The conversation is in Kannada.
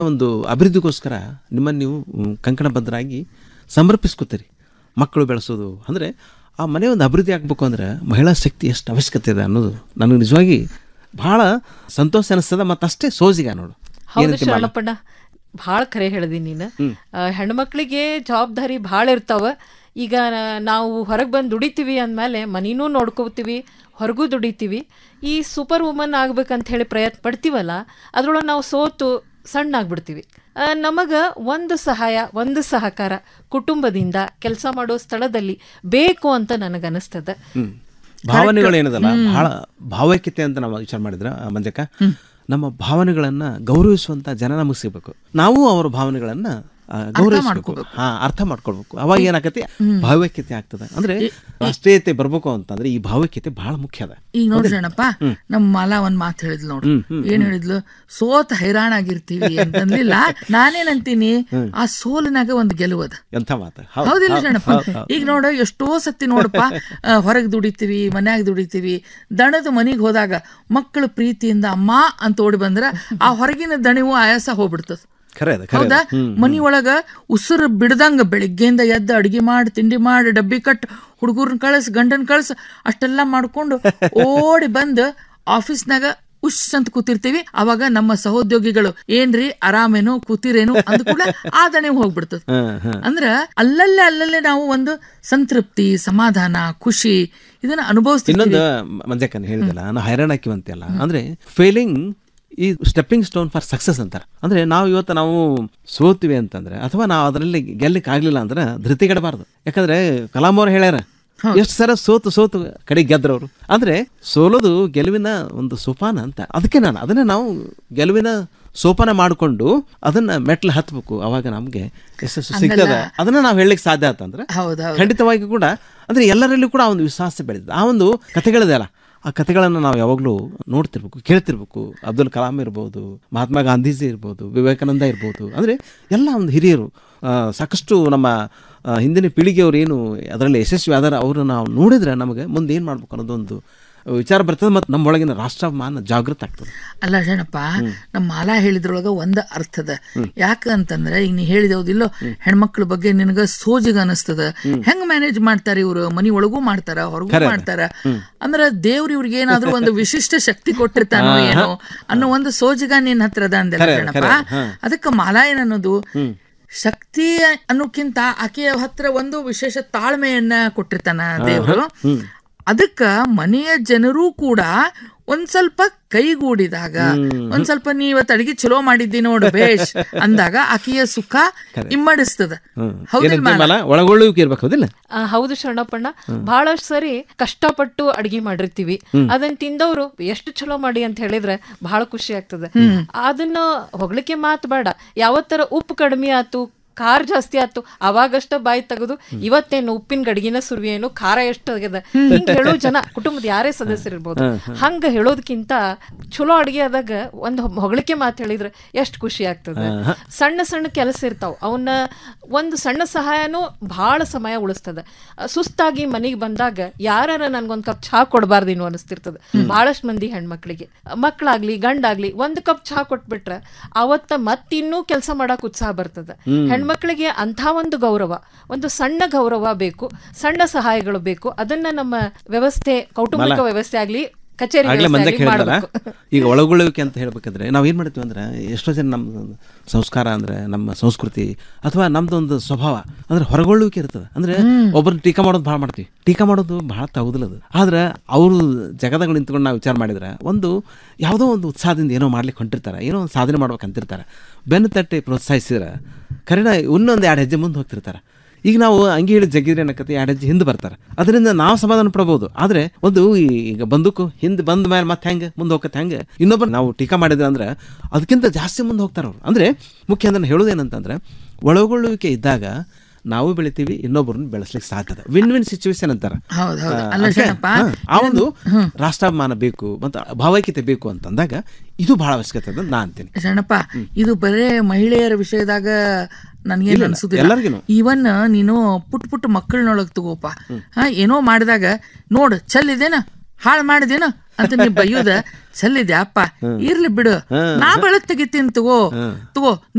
ಒಂದು ಅಭಿವೃದ್ಧಿಗೋಸ್ಕರ ನಿಮ್ಮನ್ನು ನೀವು ಮ್, ಕಂಕಣಬದ್ಧರಾಗಿ ಸಮರ್ಪಿಸ್ಕೊತೀರಿ ಮಕ್ಕಳು ಬೆಳೆಸೋದು ಅಂದರೆ ಆ ಮನೆ ಒಂದು ಅಭಿವೃದ್ಧಿ ಆಗಬೇಕು ಅಂದ್ರೆ ಮಹಿಳಾ ಶಕ್ತಿ ಎಷ್ಟು ಅವಶ್ಯಕತೆ ಇದೆ ಅನ್ನೋದು ನನಗೆ ನಿಜವಾಗಿ ಭಾಳ ಸಂತೋಷ ಅನಿಸ್ತದ ಮತ್ತು ಅಷ್ಟೇ ಸೋಜಿಗ ನೋಡು ಹೌದು ಏನಂತಿ ಮಾಡ ಶರಣಪ್ಪಣ್ಣ ಭಾಳ ಖರೆ ಹೇಳ್ದಿ ನೀನು ಆ, ಹೆಣ್ಮಕ್ಳಿಗೆ ಜವಾಬ್ದಾರಿ ಭಾಳ ಇರ್ತಾವ ಈಗ ನಾವು ಹೊರಗೆ ಬಂದು ದುಡಿತೀವಿ ಅಂದಮೇಲೆ ಮನಿನೂ ನೋಡ್ಕೋತೀವಿ ಹೊರಗೂ ದುಡಿತೀವಿ ಈ ಸೂಪರ್ ವುಮನ್ ಆಗ್ಬೇಕಂತ ಹೇಳಿ ಪ್ರಯತ್ನ ಪಡ್ತೀವಲ್ಲ ಅದ್ರೊಳಗೆ ನಾವು ಸೋತು ಸಣ್ಣ ಆಗ್ಬಿಡ್ತೀವಿ ಆ, ನಮಗ ಒಂದು ಸಹಾಯ ಒಂದು ಸಹಕಾರ ಕುಟುಂಬದಿಂದ ಕೆಲಸ ಮಾಡೋ ಸ್ಥಳದಲ್ಲಿ ಬೇಕು ಅಂತ ನನಗನ್ನಿಸ್ತದ ಹ್ಮ್. ಭಾವನೆಗಳು ಏನದಲ್ಲ ಬಹಳ ಭಾವೈಕ್ಯತೆ ಅಂತ ನಾವು ವಿಚಾರ ಮಾಡಿದ್ರ ಆ, ಮಂಜಕ್ಕ ನಮ್ಮ ಭಾವನೆಗಳನ್ನ ಗೌರವಿಸುವಂತ ಜನ ನಮಗೆ ಸಿಗ್ಬೇಕು ನಾವು ಅವರ ಭಾವನೆಗಳನ್ನ ಆ, ಗೌರವಿಸ್ಬೇಕು ಹಾ ಅರ್ಥ ಮಾಡ್ಕೊಳ್ಬೇಕು ಅವಾಗ ಏನಾಗತ್ತೆ ಭಾವೈಕ್ಯತೆ ಆಗ್ತದೆ ಅಂದ್ರೆ ರಾಷ್ಟ್ರೀಯತೆ ಬರ್ಬೇಕು ಅಂತಂದ್ರೆ ಈ ಭಾವೈಕ್ಯತೆ ಬಹಳ ಮುಖ್ಯ ಅದ ಈಗ ನೋಡ್ರಿ ಅಣ್ಣಪ್ಪ ನಮ್ಮ ಮಾಲಾ ಒಂದ್ ಮಾತು ಹೇಳಿದ್ಲು ನೋಡ್ರಿ ಏನ್ ಹೇಳಿದ್ಲು ಸೋತ್ ಹೈರಾಣ ಆಗಿರ್ತೀವಿ ಅಂತಂದ್ಲಿಲ್ಲ ನಾನೇನಂತೀನಿ ಆ ಸೋಲಿನಾಗ ಒಂದ್ ಗೆಲುವದ ಎಂಥ ಮಾತು ಹೌದು, ಹೌದಿಲ್ಲ ಹೌದು, ಶರಣಪ್ಪ ಹೌದು, ಹೌದು. ಈಗ ನೋಡ ಎಷ್ಟೋ ಸತಿ ನೋಡಪ್ಪ ಹೊರಗೆ ದುಡಿತೀವಿ ಮನ್ಯಾಗ ದುಡಿತೀವಿ ದಣದ ಮನಿಗ್ ಹೋದಾಗ ಮಕ್ಕಳು ಪ್ರೀತಿಯಿಂದ ಅಮ್ಮ ಅಂತ ಓಡಿ ಬಂದ್ರ ಆ ಹೊರಗಿನ ದಣಿವು ಆಯಾಸ ಹೋಗ್ಬಿಡ್ತದ ಖರೆ ಅದ ಖರೆ ಹೌದಾ ಅದ. ಹ್ಮ್. ಮನಿ ಒಳಗ ಉಸಿರು ಬಿಡ್ದಂಗ ಬೆಳಿಗ್ಗೆಯಿಂದ ಎದ್ದು ಅಡಿಗೆ ಮಾಡಿ ತಿಂಡಿ ಮಾಡಿ ಡಬ್ಬಿ ಕಟ್ ಹುಡುಗರ್ನ ಕಳ್ಸ್ ಗಂಡನ್ ಕಳ್ಸ್ ಅಷ್ಟೆಲ್ಲ ಮಾಡ್ಕೊಂಡು ಓಡಿ ಬಂದ್ ಆಫೀಸ್ನಾಗ ಉಶ್ ಅಂತ ಕೂತಿರ್ತೀವಿ ಅವಾಗ ನಮ್ಮ ಸಹೋದ್ಯೋಗಿಗಳು ಏನ್ರಿ ಆರಾಮೇನು ಕೂತಿರೇನು ಅಂದ ಕೂಡ ಆ ದಣೆ ಹೋಗ್ಬಿಡ್ತದ ಹಾ, ಹಾ. ಅಂದ್ರ ಅಲ್ಲಲ್ಲೇ ಅಲ್ಲಲ್ಲೇ ನಾವು ಒಂದು ಸಂತೃಪ್ತಿ ಸಮಾಧಾನ ಖುಷಿ ಇದನ್ನ ಅನುಭವಿಸ್ತೀವಿ ಇನ್ನೊಂದು ಮಂಜಕ್ಕನ್ ಹೇಳಿದಲ್ಲ ನಾವು ಹೈರಾಣಾಕಿ ಅಂತೆಲ್ಲ ಅಂದ್ರೆ ಫೇಲಿಂಗ್ ಈ ಸ್ಟೆಪ್ಪಿಂಗ್ ಸ್ಟೋನ್ ಫಾರ್ ಸಕ್ಸಸ್ ಅಂತಾರೆ ಅಂದ್ರೆ ನಾವು ಇವತ್ತು ನಾವು ಸೋತಿವಿ ಅಂತಂದ್ರೆ ಅಥವಾ ನಾವು ಅದರಲ್ಲಿ ಗೆಲ್ಲಕ್ಕೆ ಆಗ್ಲಿಲ್ಲ ಅಂದ್ರೆ ಧೃತಿಗೆಡಬಾರ್ದು ಯಾಕಂದ್ರೆ ಕಲಾಂ ಅವ್ರು ಹೇಳ್ಯಾರ ಎಷ್ಟು ಸರ ಸೋತು ಸೋತು ಕಡೆ ಗೆದ್ರವ್ರು ಅಂದ್ರೆ ಸೋಲೋದು ಗೆಲುವಿನ ಒಂದು ಸೋಪಾನ ಅಂತ ಅದಕ್ಕೆ ನಾನು ಅದನ್ನ ನಾವು ಗೆಲುವಿನ ಸೋಪಾನ ಮಾಡಿಕೊಂಡು ಅದನ್ನ ಮೆಟ್ಲು ಹತ್ಬೇಕು ಅವಾಗ ನಮ್ಗೆ ಯಶಸ್ಸು ಸಿಗ್ತದೆ ಅದನ್ನ ನಾವು ಹೇಳಲಿಕ್ಕೆ ಸಾಧ್ಯ ಆತಂದ್ರೆ ಹೌದೌದು ಖಂಡಿತವಾಗಿ ಕೂಡ ಅಂದ್ರೆ ಎಲ್ಲರಲ್ಲೂ ಕೂಡ ಆ ಒಂದು ವಿಶ್ವಾಸ ಬೆಳೆದಿದೆ ಆ ಒಂದು ಕಥೆಗಳಿದೆಯಲ್ಲ ಆ ಕಥೆಗಳನ್ನು ನಾವು ಯಾವಾಗಲೂ ನೋಡ್ತಿರ್ಬೇಕು ಕೇಳ್ತಿರ್ಬೇಕು ಅಬ್ದುಲ್ ಕಲಾಂ ಇರ್ಬೋದು ಮಹಾತ್ಮ ಗಾಂಧೀಜಿ ಇರ್ಬೋದು ವಿವೇಕಾನಂದ ಇರ್ಬೋದು ಅಂದರೆ ಎಲ್ಲ ಒಂದು ಹಿರಿಯರು ಆ, ಸಾಕಷ್ಟು ನಮ್ಮ ಆ, ಹಿಂದಿನ ಪೀಳಿಗೆಯವರು ಏನು ಅದರಲ್ಲಿ ಯಶಸ್ವಿ ಆದಾರ ಅವರು ನಾವು ನೋಡಿದ್ರೆ ನಮಗೆ ಮುಂದೆ ಏನು ಮಾಡ್ಬೇಕು ಅನ್ನೋದೊಂದು ವಿಚಾರ ಬರ್ತದೆ ಮತ್ತು ನಮ್ಮೊಳಗಿನ ರಾಷ್ಟ್ರಮಾನ ಜಾಗೃತ ಆಗ್ತದೆ ಅಲ್ಲ ಶರಣಪ್ಪ ನಮ್ಮ ಮಾಲಾ ಹೇಳಿದ್ರೊಳಗ ಒಂದ ಅರ್ಥದ ಯಾಕ ಅಂತಂದ್ರೆ ಈಗ ನೀ ಹೇಳಿದೌದಿಲ್ಲೋ ಹೆಣ್ಮಕ್ಳ ಬಗ್ಗೆ ನಿನಗ ಸೋಜಿಗ ಅನಿಸ್ತದ ಹೆಂಗ್ ಮ್ಯಾನೇಜ್ ಮಾಡ್ತಾರ ಇವ್ರು ಮನಿ ಒಳಗೂ ಮಾಡ್ತಾರ ಹೊರಗೂ ಮಾಡ್ತಾರ ಅಂದ್ರ ದೇವ್ರ ಇವ್ರಿಗೆ ಏನಾದ್ರೂ ಒಂದು ವಿಶಿಷ್ಟ ಶಕ್ತಿ ಕೊಟ್ಟಿರ್ತಾನೋ ಏನೋ ಅನ್ನೋ ಒಂದು ಸೋಜಿಗ ನಿನ್ ಹತ್ರ ಅದ ಅಂದಲ್ಲ ಶರಣಪ್ಪ ಅದಕ್ಕ ಮಾಲಾ ಏನನ್ನೋದು ಶಕ್ತಿ ಅನ್ನೋಕ್ಕಿಂತ ಆಕೆಯ ಹತ್ರ ಒಂದು ವಿಶೇಷ ತಾಳ್ಮೆಯನ್ನ ಕೊಟ್ಟಿರ್ತಾನ ದೇವ್ರು ಅದಕ್ಕ ಮನೆಯ ಜನರು ಕೂಡ ಒಂದ್ ಸ್ವಲ್ಪ ಕೈಗೂಡಿದಾಗ ಒಂದ್ ಸ್ವಲ್ಪ ನೀ ಇವತ್ತು ಅಡಿಗೆ ಚಲೋ ಮಾಡಿದ್ದಿ ನೋಡು ಬೇಷ್ ಅಂದಾಗ ಆಕೆಯ ಸುಖ ಇಮ್ಮಡಿಸ್ತದ ಹೌದಿಲ್ ಮಾಲ? ಏನಂತೀವಲ್ಲ ಒಳಗೊಳ್ಳುವಿಕೆ ಇರ್ಬೇಕು ಹೌದಿಲ್ಲ ಆ, ಹೌದು ಶರಣಪ್ಪಣ್ಣ ಬಹಳಷ್ಟು ಸರಿ ಕಷ್ಟಪಟ್ಟು ಅಡಿಗೆ ಮಾಡಿರ್ತೀವಿ ಅದನ್ನ ತಿಂದವರು ಎಷ್ಟು ಚಲೋ ಮಾಡಿ ಅಂತ ಹೇಳಿದ್ರೆ ಬಹಳ ಖುಷಿ ಆಗ್ತದೆ ಅದನ್ನ ಹೊಗಳಿಕೆ ಮಾತು ಬೇಡ ಯಾವತ್ತರ ಉಪ್ಪು ಕಡಿಮೆ ಆತು ಖಾರ ಜಾಸ್ತಿ ಆತು ಅವಾಗಷ್ಟ ಬಾಯಿ ತೆಗೆದು ಇವತ್ತೇನು ಉಪ್ಪಿನ ಗಡಿಗಿನ ಸುರುವಿ ಏನು ಖಾರ ಎಷ್ಟು ಆಗ್ಯದ ಹಿಂಗ ಹೇಳೋ ಜನ ಕುಟುಂಬದ ಯಾರೇ ಸದಸ್ಯರಿರ್ಬೋದು ಹಂಗ ಹೇಳೋದಕ್ಕಿಂತ ಚಲೋ ಅಡಿಗೆ ಆದಾಗ ಒಂದು ಹೊಗಳಿಕೆ ಮಾತು ಹೇಳಿದ್ರೆ ಎಷ್ಟು ಖುಷಿ ಆಗ್ತದೆ ಸಣ್ಣ ಸಣ್ಣ ಕೆಲಸ ಇರ್ತಾವ ಅವನ್ನ ಒಂದು ಸಣ್ಣ ಸಹಾಯನೂ ಬಹಳ ಸಮಯ ಉಳಿಸ್ತದ ಅಹ್, ಸುಸ್ತಾಗಿ ಮನೆಗೆ ಬಂದಾಗ ಯಾರ ನನ್ಗೊಂದ್ ಕಪ್ ಚಹಾ ಕೊಡಬಾರ್ದೇನು ಅನಿಸ್ತಿರ್ತದ ಬಹಳಷ್ಟು ಮಂದಿ ಹೆಣ್ಮಕ್ಳಿಗೆ ಮಕ್ಕಳಾಗ್ಲಿ ಗಂಡಾಗ್ಲಿ ಒಂದ್ ಕಪ್ ಚಹಾ ಕೊಟ್ಬಿಟ್ರೆ ಅವತ್ತ ಮತ್ತಿನ್ನೂ ಕೆಲಸ ಮಾಡಕ್ ಉತ್ಸಾಹ ಬರ್ತದ ಹೆಣ್ಮಕ್ಳಿಗೆ ಅಂಥ ಒಂದು ಗೌರವ ಒಂದು ಸಣ್ಣ ಗೌರವ ಬೇಕು ಸಣ್ಣ ಸಹಾಯಗಳು ಬೇಕು ಅದನ್ನ ನಮ್ಮ ವ್ಯವಸ್ಥೆ ಕೌಟುಂಬಿಕ ವ್ಯವಸ್ಥೆ ಆಗ್ಲಿ ಕಚೇರಿ ಆಗ್ಲೇ ವ್ಯವಸ್ಥೆ ಮಂದಕ್ಕೆ ಆಗ್ಲಿ ಹೇಳಿದಲ್ಲ ಮಾಡ್ಬೇಕು ಈಗ ಒಳಗೊಳ್ಳುವಿಕೆ ಅಂತ ಹೇಳ್ಬೇಕಂದ್ರೆ ನಾವು ಏನು ಮಾಡ್ತೀವಿ ಅಂದ್ರೆ ಎಷ್ಟೋ ಜನ ನಮ್ಮ ಸಂಸ್ಕಾರ ಅಂದ್ರೆ ನಮ್ಮ ಸಂಸ್ಕೃತಿ ಅಥವಾ ನಮ್ದು ಒಂದು ಸ್ವಭಾವ ಅಂದ್ರೆ ಹೊರಗೊಳ್ಳುವಿಕೆ ಇರ್ತದೆ ಅಂದ್ರೆ ಒಬ್ಬರನ್ನ ಟೀಕಾ ಮಾಡೋದು ಭಾಳ ಮಾಡ್ತೀವಿ ಟೀಕಾ ಮಾಡೋದು ಭಾಳ ತಗುದಿಲ್ಲ ಅದು ಆದ್ರೆ ಅವರು ಜಗದಾಗ ನಿಂತ್ಕೊಂಡು ನಾವು ವಿಚಾರ ಮಾಡಿದ್ರೆ ಒಂದು ಯಾವುದೋ ಒಂದು ಉತ್ಸಾಹದಿಂದ ಏನೋ ಮಾಡ್ಲಿಕ್ಕೆ ಹೊಂಟಿರ್ತಾರೆ ಏನೋ ಒಂದು ಸಾಧನೆ ಮಾಡ್ಬೇಕಂತಿರ್ತಾರೆ ಬೆನ್ನು ತಟ್ಟಿ ಪ್ರೋತ್ಸಾಹಿಸಿದ್ರೆ ಕರೆನ ಇನ್ನೊಂದು ಎರಡು ಹೆಜ್ಜೆ ಮುಂದೆ ಹೋಗ್ತಿರ್ತಾರೆ ಈಗ ನಾವು ಅಂಗಿ ಹಿಡಿದು ಜಗ್ಗಿದ್ರೆ ಏನಕ್ಕತ್ತೆ ಎರಡು ಹೆಜ್ಜೆ ಹಿಂದೆ ಬರ್ತಾರೆ ಅದರಿಂದ ನಾವು ಸಮಾಧಾನ ಪಡ್ಬೋದು ಆದ್ರೆ ಒಂದು ಈ- ಈಗ ಬಂದೂಕು ಹಿಂದೆ ಬಂದ ಮೇಲೆ ಮತ್ತೆ ಹೆಂಗೆ ಮುಂದೆ ಹೋಗತ್ತೆ ಹೆಂಗೆ ಇನ್ನೊಬ್ಬರು ನಾವು ಟೀಕಾ ಮಾಡಿದ್ರೆ ಅಂದ್ರೆ ಅದಕ್ಕಿಂತ ಜಾಸ್ತಿ ಮುಂದೆ ಹೋಗ್ತಾರೆ ಅವ್ರು ಅಂದ್ರೆ ಮುಖ್ಯ ಅಂದ್ರೆ ಹೇಳೋದೇನಂತಂದ್ರೆ ಒಳಗೊಳ್ಳುವಿಕೆ ಇದ್ದಾಗ ನಾವು ಬೆಳಿತೀವಿ ಇನ್ನೊಬ್ಬರನ್ನ ಬೆಳೆಸ್ಲಿಕ್ಕೆ ಸಾಧ್ಯದ ವಿನ್ ವಿನ್ ಸಿಚುವೇಶನ್ ಅಂತಾರ ಹೌದ್ ಹೌದ್. ಆ, ಅಲ್ಲ ಅದಕ್ಕೆ, ಶರಣಪ್ಪ, ಹಾ, ಆ ಒಂದು ರಾಷ್ಟ್ರಾಭಿಮಾನ ಬೇಕು ಮತ್ತು ಭಾವೈಕ್ಯತೆ ಬೇಕು ಅಂತಂದಾಗ ಇದು ಬಹಳ ಅವಶ್ಯಕತೆ ಅಂತ ನಾ ಅಂತೀನಿ ಶರಣಪ್ಪ ಇದು ಬರೇ ಮಹಿಳೆಯರ ವಿಷಯದಾಗ ನನ್ಗೇನ್ ಇಲ್ಲ, ಅನ್ಸುದಿಲ್ಲ ಎಲ್ಲರಿಗೂನು. ಇವನ್ ನೀನು ಪುಟ್ ಪುಟ್ ಮಕ್ಕಳನ್ನೊಳಗ್ ತಗೋಪ ಹಾ ಏನೋ ಮಾಡಿದಾಗ ನೋಡ್ ಚಲ್ ಇದೇನ ಹಾಳು ಮಾಡಿದೇನು ಅಂತ ನೀ ಬೈಯೋದ ಸಲ್ಲಿದೆ ಅಪ್ಪ ಇರ್ಲಿ ಬಿಡು ನಾ ಬೆಳಗ್ ತೆಗಿತೀನಿ ತಗೋ ತಗೋ